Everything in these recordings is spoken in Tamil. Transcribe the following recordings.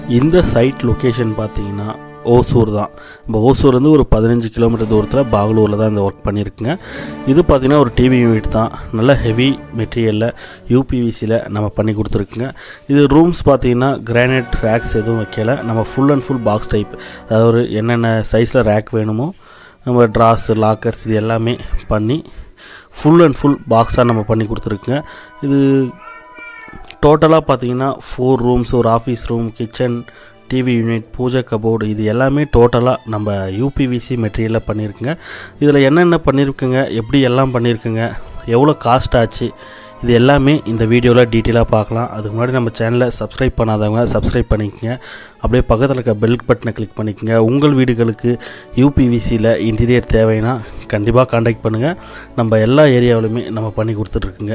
இந்த சைட் லொக்கேஷன் பார்த்தீங்கன்னா ஓசூர் தான் இப்போ ஓசூர்லேருந்து ஒரு பதினஞ்சு கிலோமீட்டர் தூரத்தில் பாகலூரில் தான் இந்த ஒர்க் பண்ணியிருக்குங்க இது பார்த்திங்கன்னா ஒரு டிவி யூனிட் தான் நல்ல ஹெவி மெட்டீரியலில் யூபிவிசியில் நம்ம பண்ணி கொடுத்துருக்குங்க இது ரூம்ஸ் பார்த்தீங்கன்னா கிரானைட் ரேக்ஸ் எதுவும் வைக்கல நம்ம full and full box type அதாவது ஒரு என்னென்ன சைஸில் ரேக் வேணுமோ நம்ம ட்ராஸ் லாக்கர்ஸ் இது எல்லாமே பண்ணி ஃபுல் அண்ட் ஃபுல் பாக்ஸாக நம்ம பண்ணி கொடுத்துருக்குங்க இது டோட்டலாக பார்த்தீங்கன்னா ஃபோர் ரூம்ஸ் ஒரு office room kitchen TV unit puja cupboard இது எல்லாமே டோட்டலாக நம்ம யூபிவிசி மெட்டீரியலில் பண்ணியிருக்குங்க இதில் என்னென்ன பண்ணியிருக்குங்க எப்படி எல்லாம் பண்ணியிருக்குங்க எவ்வளோ காஸ்ட் ஆச்சு இது எல்லாமே இந்த வீடியோவில் டீட்டெயிலாக பார்க்கலாம் அதுக்கு முன்னாடி நம்ம சேனலை சப்ஸ்கிரைப் பண்ணாதவங்க சப்ஸ்கிரைப் பண்ணிக்கங்க அப்படியே பக்கத்தில் இருக்க பெல் பட்டனை கிளிக் பண்ணிக்கங்க உங்கள் வீடுகளுக்கு யூபிவிசியில் இன்டீரியர் தேவைன்னா கண்டிப்பாக காண்டாக்ட் பண்ணுங்கள் நம்ம எல்லா ஏரியாவிலுமே நம்ம பண்ணி கொடுத்துட்ருக்குங்க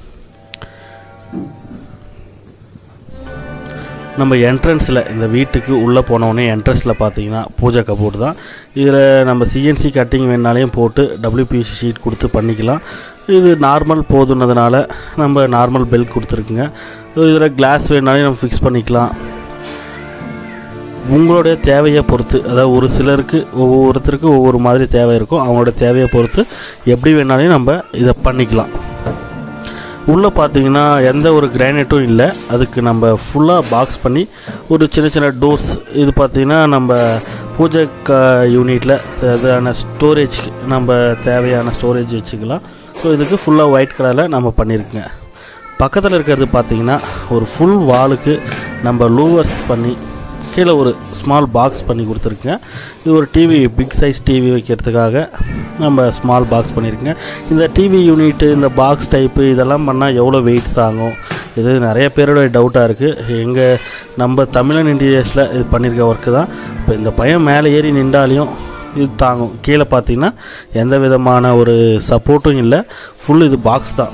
நம்ம என்ட்ரன்ஸில் இந்த வீட்டுக்கு உள்ளே போனோடனே என்ட்ரன்ஸில் பார்த்தீங்கன்னா பூஜை கபோர்டு தான் இதில் நம்ம சிஎன்சி கட்டிங் வேணாலையும் போட்டு டபிள்யூபிசி ஷீட் கொடுத்து பண்ணிக்கலாம் இது நார்மல் போதுனதுனால நம்ம நார்மல் பெல் கொடுத்துருக்குங்க இதில் கிளாஸ் வேணாலையும் நம்ம ஃபிக்ஸ் பண்ணிக்கலாம் உங்களுடைய தேவையை பொறுத்து அதாவது ஒரு சிலருக்கு ஒவ்வொருத்தருக்கு ஒவ்வொரு மாதிரி தேவை இருக்கும் அவங்களோட தேவையை பொறுத்து எப்படி வேணாலையும் நம்ம இதை பண்ணிக்கலாம் உள்ளே பார்த்தீங்கன்னா எந்த ஒரு கிரானைட்டும் இல்லை அதுக்கு நம்ம ஃபுல்லாக பாக்ஸ் பண்ணி ஒரு சின்ன சின்ன டோர்ஸ் இது பார்த்திங்கன்னா நம்ம பூஜை க யூனிட்டில் தேவையான ஸ்டோரேஜ் நம்ம தேவையான ஸ்டோரேஜ் வச்சுக்கலாம் ஸோ இதுக்கு ஃபுல்லாக ஒயிட் கலரில் நம்ம பண்ணியிருக்குங்க பக்கத்தில் இருக்கிறது பார்த்திங்கன்னா ஒரு ஃபுல் வாலுக்கு நம்ம லூவர்ஸ் பண்ணி கீழே ஒரு ஸ்மால் பாக்ஸ் பண்ணி கொடுத்துருக்குங்க இது ஒரு டிவி பிக் சைஸ் டிவி வைக்கிறதுக்காக நம்ம ஸ்மால் பாக்ஸ் பண்ணியிருக்குங்க இந்த டிவி யூனிட்டு இந்த பாக்ஸ் டைப்பு இதெல்லாம் பண்ணால் எவ்வளோ வெயிட் தாங்கும் இது நிறைய பேரோட டவுட்டாக இருக்குது எங்கள் நம்ம தமிழன் இன்டீரியர்ஸில் இது பண்ணியிருக்க ஒர்க்கு தான் இப்போ இந்த பையன் மேலே ஏறி நின்றாலையும் இது தாங்கும் கீழே பார்த்தீங்கன்னா எந்த விதமான ஒரு சப்போர்ட்டும் இல்லை ஃபுல் இது பாக்ஸ் தான்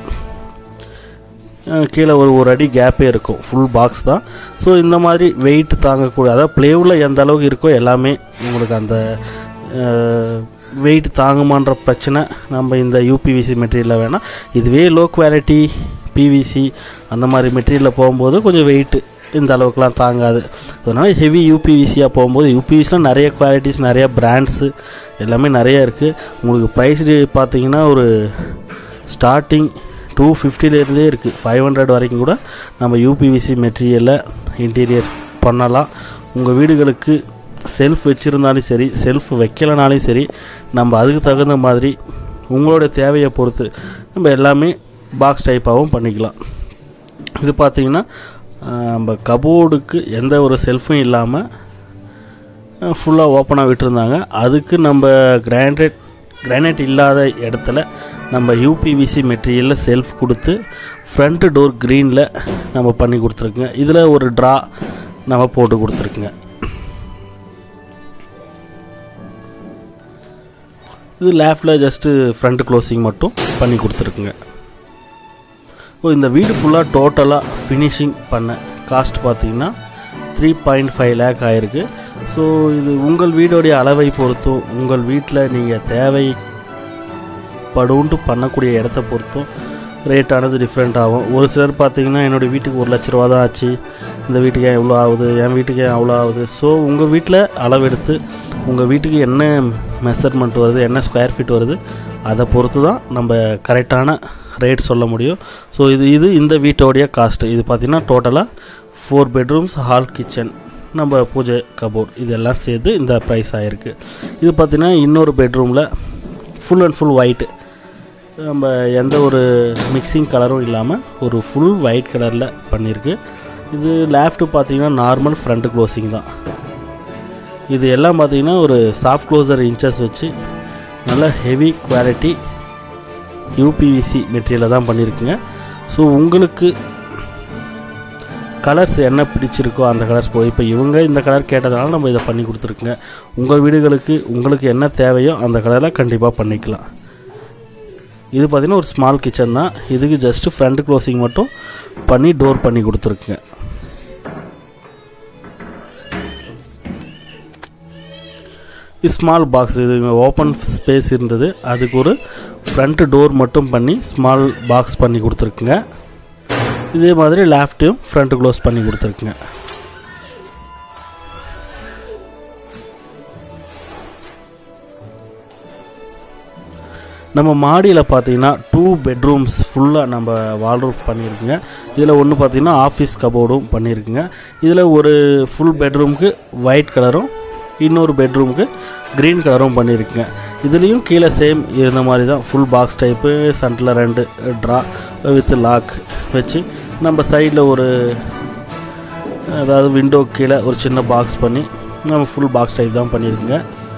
கீழே ஒரு ஒரு அடி கேப்பே இருக்கும் ஃபுல் பாக்ஸ் தான் ஸோ இந்த மாதிரி வெயிட் தாங்கக்கூடிய அதாவது ப்ளேவில் எந்த அளவுக்கு இருக்கோ எல்லாமே உங்களுக்கு அந்த வெயிட் தாங்குமான்ற பிரச்சனை நம்ம இந்த யூபிவிசி மெட்டீரியலில் வேணால் இதுவே லோ குவாலிட்டி பிவிசி அந்த மாதிரி மெட்டீரியலில் போகும்போது கொஞ்சம் வெயிட்டு இந்த அளவுக்குலாம் தாங்காது அதனால் ஹெவி யூபிவிசியாக போகும்போது யூபிவிசியில் நிறைய குவாலிட்டிஸ் நிறைய பிராண்ட்ஸு எல்லாமே நிறைய இருக்குது உங்களுக்கு ப்ரைஸ் பார்த்தீங்கன்னா ஒரு ஸ்டார்டிங் டூ ஃபிஃப்டிலேருந்தே இருக்குது ஃபைவ் ஹண்ட்ரட் வரைக்கும் கூட நம்ம யூபிவிசி மெட்டீரியலில் இன்டீரியர்ஸ் பண்ணலாம் உங்கள் வீடுகளுக்கு செல்ஃப் வச்சுருந்தாலும் சரி செல்ஃப் வைக்கலனாலும் சரி நம்ம அதுக்கு தகுந்த மாதிரி உங்களோட தேவையை பொறுத்து நம்ம எல்லாமே பாக்ஸ் டைப்பாகவும் பண்ணிக்கலாம் இது பார்த்திங்கன்னா நம்ம கபோர்டுக்கு எந்த ஒரு செல்ஃபும் இல்லாமல் ஃபுல்லாக ஓப்பனாக விட்டுருந்தாங்க அதுக்கு நம்ம கிரானைட் கிரானைட் இல்லாத இடத்துல நம்ம யூபிவிசி மெட்டீரியலில் செல்ஃப் கொடுத்து ஃப்ரண்ட் டோர் க்ரீனில் நம்ம பண்ணி கொடுத்துருக்குங்க இதில் ஒரு ட்ரா நம்ம போட்டு கொடுத்துருக்குங்க இது லேஃப்டில் ஜஸ்ட்டு ஃப்ரண்ட் க்ளோசிங் மட்டும் பண்ணி கொடுத்துருக்குங்க ஓ இந்த வீடு ஃபுல்லாக டோட்டலாக ஃபினிஷிங் பண்ண காஸ்ட் பார்த்திங்கன்னா த்ரீ பாயிண்ட் ஃபைவ் லேக் ஆகிருக்கு ஸோ இது உங்கள் வீடோடைய அளவை பொறுத்தும் உங்கள் வீட்டில் நீங்கள் தேவை படுன்ட்டு பண்ணக்கூடிய இடத்த பொறுத்தும் ரேட்டானது டிஃப்ரெண்ட் ஆகும் ஒரு சிலர் பார்த்தீங்கன்னா என்னுடைய வீட்டுக்கு ஒரு லட்ச ரூபா தான் ஆச்சு இந்த வீட்டுக்கு ஏன் இவ்வளோ ஆகுது என் வீட்டுக்கு ஏன் அவ்வளோ ஆகுது ஸோ உங்கள் வீட்டில் அளவெடுத்து உங்கள் வீட்டுக்கு என்ன மெஷர்மெண்ட் வருது என்ன ஸ்கொயர் ஃபீட் வருது அதை பொறுத்து தான் நம்ம கரெக்டான ரேட் சொல்ல முடியும் ஸோ இது இது இந்த வீட்டோடைய காஸ்ட்டு இது பார்த்திங்கன்னா டோட்டலாக ஃபோர் பெட்ரூம்ஸ் ஹால் கிச்சன் நம்ம பூஜை கபோர்ட் இதெல்லாம் சேர்த்து இந்த ப்ரைஸ் ஆகிருக்கு இது பார்த்திங்கன்னா இன்னொரு பெட்ரூமில் ஃபுல் அண்ட் ஃபுல் ஒயிட்டு நம்ம எந்த ஒரு மிக்சிங் கலரும் இல்லாமல் ஒரு ஃபுல் ஒயிட் கலரில் பண்ணியிருக்கு இது லேஃப்ட்டு பார்த்திங்கன்னா நார்மல் ஃப்ரண்ட் க்ளோசிங் தான் இது எல்லாம் பார்த்திங்கன்னா ஒரு சாஃப்ட் க்ளோசர் இன்ச்சஸ் வச்சு நல்ல ஹெவி குவாலிட்டி யூபிவிசி மெட்டீரியலில் தான் பண்ணியிருக்குங்க ஸோ உங்களுக்கு கலர்ஸ் என்ன பிடிச்சிருக்கோ அந்த கலர்ஸ் போய் இப்போ இவங்க இந்த கலர் கேட்டதுனால நம்ம இதை பண்ணி கொடுத்துருக்குங்க உங்கள் வீடுகளுக்கு உங்களுக்கு என்ன தேவையோ அந்த கலரில் கண்டிப்பாக பண்ணிக்கலாம் இது பார்த்திங்கன்னா ஒரு ஸ்மால் கிச்சன் தான் இதுக்கு ஜஸ்ட்டு ஃப்ரண்ட் க்ளோசிங் மட்டும் பண்ணி டோர் பண்ணி கொடுத்துருக்குங்க ஸ்மால் பாக்ஸ் இது ஓப்பன் ஸ்பேஸ் இருந்தது அதுக்கு ஒரு ஃப்ரண்ட் டோர் மட்டும் பண்ணி ஸ்மால் பாக்ஸ் பண்ணி கொடுத்துருக்குங்க இதே மாதிரி லேஃப்ட்டையும் ஃப்ரண்ட் க்ளோஸ் பண்ணி கொடுத்துருக்குங்க நம்ம மாடியில் பார்த்தீங்கன்னா டூ பெட்ரூம்ஸ் ஃபுல்லாக நம்ம வால்ரூஃப் பண்ணியிருக்குங்க இதில் ஒன்று பார்த்தீங்கன்னா ஆஃபீஸ் கபோர்டும் பண்ணியிருக்குங்க இதில் ஒரு ஃபுல் பெட்ரூமுக்கு ஒயிட் கலரும் இன்னொரு பெட்ரூமுக்கு க்ரீன் கலரும் பண்ணியிருக்குங்க இதுலேயும் கீழே சேம் இருந்த மாதிரி தான் ஃபுல் பாக்ஸ் டைப்பு சென்டரில் ரெண்டு ட்ரா வித் லாக் வச்சு நம்ம சைடில் ஒரு அதாவது விண்டோ கீழே ஒரு சின்ன பாக்ஸ் பண்ணி நம்ம ஃபுல் பாக்ஸ் டைப் தான் பண்ணியிருக்குங்க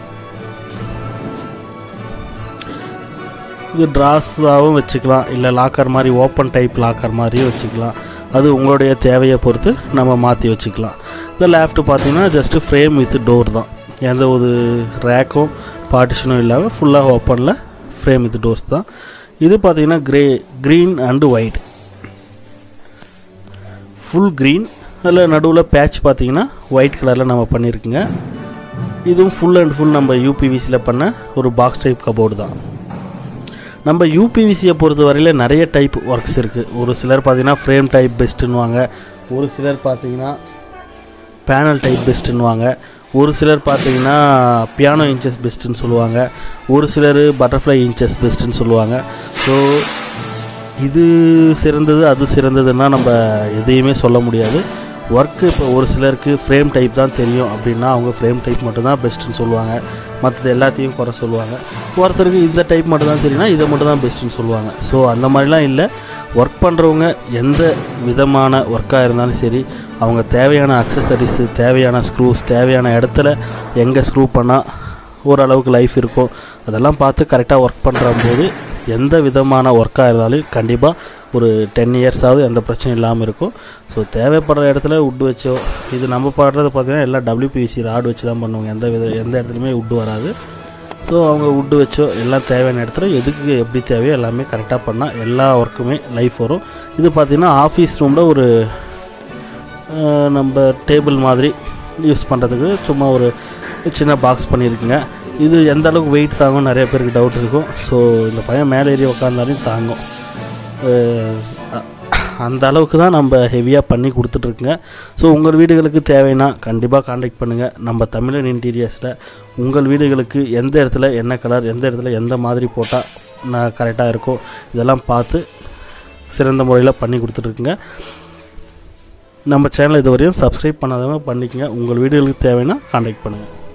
இது ட்ராஸாகவும் வச்சுக்கலாம் இல்லை லாக்கர் மாதிரி ஓப்பன் டைப் லாக்கர் மாதிரியும் வச்சுக்கலாம் அது உங்களுடைய தேவையை பொறுத்து நம்ம மாற்றி வச்சுக்கலாம் இந்த லேஃப்ட் பார்த்தீங்கன்னா ஜஸ்ட்டு ஃப்ரேம் வித் டோர் தான் எந்த ஒரு ரேக்கும் பார்ட்டிஷனும் இல்லாமல் ஃபுல்லாக ஓப்பனில் ஃப்ரேம் வித் டோர்ஸ் தான் இது பார்த்தீங்கன்னா grey green and white full green அதில் நடுவில் பேட்ச் பார்த்தீங்கன்னா ஒயிட் கலரில் நம்ம பண்ணியிருக்குங்க இதுவும் ஃபுல் அண்ட் ஃபுல் நம்ம யூபிவிசியில் பண்ண ஒரு பாக்ஸ் டைப் கபோர்டு தான் நம்ம யூபிவிசியை பொறுத்த வரையில் நிறைய டைப் ஒர்க்ஸ் இருக்குது ஒரு சிலர் பார்த்தீங்கன்னா ஃப்ரேம் டைப் பெஸ்ட்டுன்னுவாங்க ஒரு சிலர் பார்த்தீங்கன்னா பேனல் டைப் பெஸ்ட்டுன்னுவாங்க ஒரு சிலர் பார்த்தீங்கன்னா பியானோ இன்ச்சஸ் பெஸ்ட்டுன்னு சொல்லுவாங்க ஒரு சிலர் பட்டர்ஃப்ளை இன்ச்சஸ் பெஸ்ட்டுன்னு சொல்லுவாங்க ஸோ இது சிறந்தது அது சிறந்ததுன்னா நம்ம எதையுமே சொல்ல முடியாது ஒர்க்கு இப்போ ஒரு சிலருக்கு ஃப்ரேம் டைப் தான் தெரியும் அப்படின்னா அவங்க ஃப்ரேம் டைப் மட்டும்தான் பெஸ்ட்டுன்னு சொல்லுவாங்க மற்றது எல்லாத்தையும் குறை சொல்லுவாங்க ஒருத்தருக்கு இந்த டைப் மட்டும் தான் தெரியும்னா இதை மட்டும் தான் பெஸ்ட்டுன்னு சொல்லுவாங்க ஸோ அந்த மாதிரிலாம் இல்லை ஒர்க் பண்ணுறவங்க எந்த விதமான ஒர்க்காக இருந்தாலும் சரி அவங்க தேவையான அக்சசரிஸு தேவையான ஸ்க்ரூஸ் தேவையான இடத்துல எங்கே ஸ்க்ரூ பண்ணால் ஓரளவுக்கு லைஃப் இருக்கும் அதெல்லாம் பார்த்து கரெக்டாக ஒர்க் பண்ணுற போது எந்த விதமான ஒர்க்காக இருந்தாலும் கண்டிப்பாக ஒரு டென் இயர்ஸாவது எந்த பிரச்சனையும் இல்லாமல் இருக்கும் ஸோ தேவைப்படுற இடத்துல உட் வச்சோ இது நம்ம பண்ணுறது பார்த்திங்கன்னா எல்லாம் டபிள்யூபிவிசி ராடு வச்சு தான் பண்ணுவாங்க எந்த வித எந்த இடத்துலையுமே உட்டு வராது ஸோ அவங்க உட்டு வச்சோ எல்லாம் தேவையான இடத்துல எதுக்கு எப்படி தேவையோ எல்லாமே கரெக்டாக பண்ணால் எல்லா ஒர்க்குமே லைஃப் வரும் இது பார்த்திங்கன்னா ஆஃபீஸ் ரூமில் ஒரு அஹ், நம்ம டேபிள் மாதிரி யூஸ் பண்ணுறதுக்கு சும்மா ஒரு சின்ன பாக்ஸ் பண்ணியிருக்குங்க இது எந்த அளவுக்கு வெயிட் தாங்கும் நிறைய பேருக்கு டவுட் இருக்கும் ஸோ இந்த பையன் மேலே ஏறி உக்காந்தாலும் தாங்கும் அஹ், அ- அந்த அளவுக்கு தான் நம்ம ஹெவியாக பண்ணி கொடுத்துட்ருக்குங்க ஸோ உங்கள் வீடுகளுக்கு தேவைன்னா கண்டிப்பாக காண்டாக்ட் பண்ணுங்கள் நம்ம தமிழன் இன்டீரியர்ஸில் உங்கள் வீடுகளுக்கு எந்த இடத்துல என்ன கலர் எந்த இடத்துல எந்த மாதிரி போட்டால் நான் கரெக்டாக இருக்கும் இதெல்லாம் பார்த்து சிறந்த முறையில் பண்ணி கொடுத்துட்ருக்குங்க நம்ம சேனல் இதுவரையும் சப்ஸ்கிரைப் பண்ணாதவங்க பண்ணிக்கங்க உங்கள் வீடுகளுக்கு தேவைன்னா காண்டாக்ட் பண்ணுங்கள்